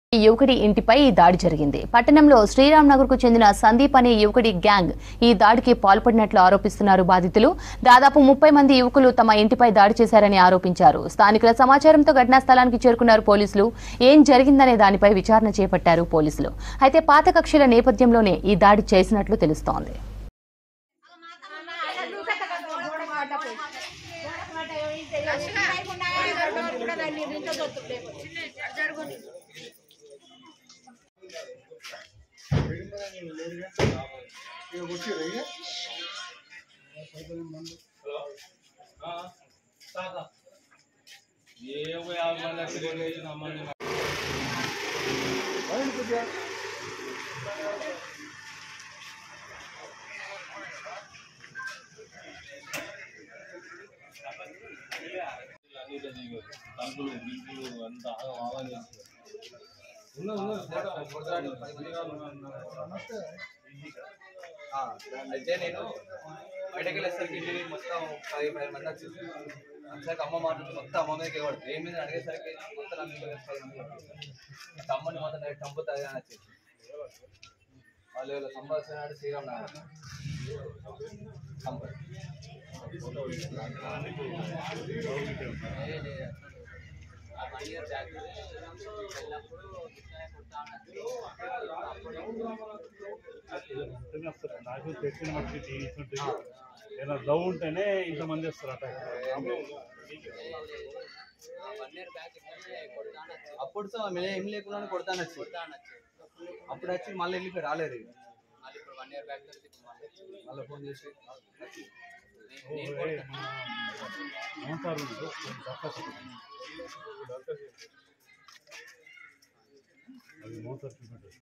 ఈ యువకుడి ఇంటిపై ఈ దాడి జరిగింది పట్టణంలో శ్రీరామ్ నగర్ కు చెందిన సందీప్ అనే యువకుడి గ్యాంగ్ ఈ దాడికి పాల్పడినట్లు ఆరోపిస్తున్నారు బాధితులు దాదాపు ముప్పై మంది యువకులు తమ ఇంటిపై దాడి చేశారని ఆరోపించారు స్థానికుల సమాచారంతో ఘటనా స్థలానికి చేరుకున్నారు పోలీసులు ఏం జరిగిందనే దానిపై విచారణ చేపట్టారు పోలీసులు అయితే పాత కక్షల నేపథ్యంలోనే ఈ దాడి చేసినట్లు తెలుస్తోంది ఏ ఒక యాభై మంది వచ్చి నమ్మని తలుపులు గిల్పులు అంతా ఆగా చేస్తారు ఉన్నది ఉన్నది ఫోటో ఆ, అయితే నేను బయటకు వెళ్ళేసరికి ఇంటికి మొత్తం పది పది మంది వచ్చింది వచ్చాక అమ్మ మాట్లాడుతూ మొత్తం అమ్మ మీదకి పడుతుంది ఏం మీద అడిగేసరికి మొత్తం నా మీద వేసుకోవాలి అని చెప్పి. తమ్ముని మొత్తం నేను చంపుతుంది అని వచ్చేసి వాళ్ళు వీళ్ళు సంభాషణ శ్రీరామ్ నాయన చంపారు. ఉంటేనే వస్తారు నాకు పెట్టిన మట్టి తీసుకుంటే ఏదైనా లవ్ ఉంటేనే ఇంతమంది వస్తారు అటాక్ అప్పుడు సో ఆమె ఏం లేకుండా కొడతాను వచ్చి అప్పుడు వచ్చి మళ్ళీ వెళ్ళిపోయి రాలేదు ఇక. మళ్ళీ ఫోన్ చేసి వచ్చి. మోసారు అది మోసారు చూపెట్టారు